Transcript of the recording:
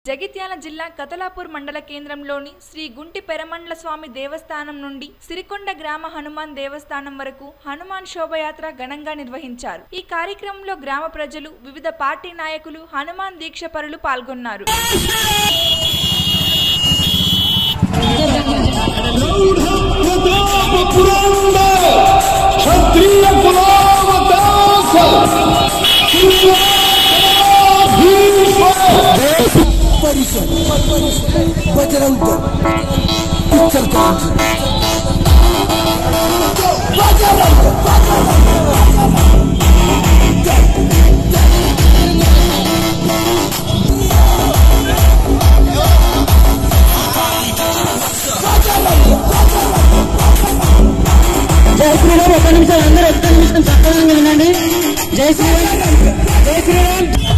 జగిత్యాల జిల్లా కతలాపూర్ మండల కేంద్రంలోని శ్రీ గుంటి పెరమండ్ల స్వామి దేవస్థానం నుండి సిరికొండ గ్రామ హనుమాన్ దేవస్థానం వరకు హనుమాన్ శోభయాత్ర ఘనంగా నిర్వహించారు ఈ కార్యక్రమంలో గ్రామ ప్రజలు వివిధ పార్టీ నాయకులు హనుమాన్ దీక్ష పరులు పాల్గొన్నారు प्रताप पुरंदर क्षत्रिय कुलावतास परिषद बजरंग दल इचलकरंजी बजरंग జై శ్రీరామ్ ఒక్క నిమిషం అందరూ ఒక్క నిమిషం చక్కగా వినండి జై శ్రీరామ్ జై శ్రీరామ్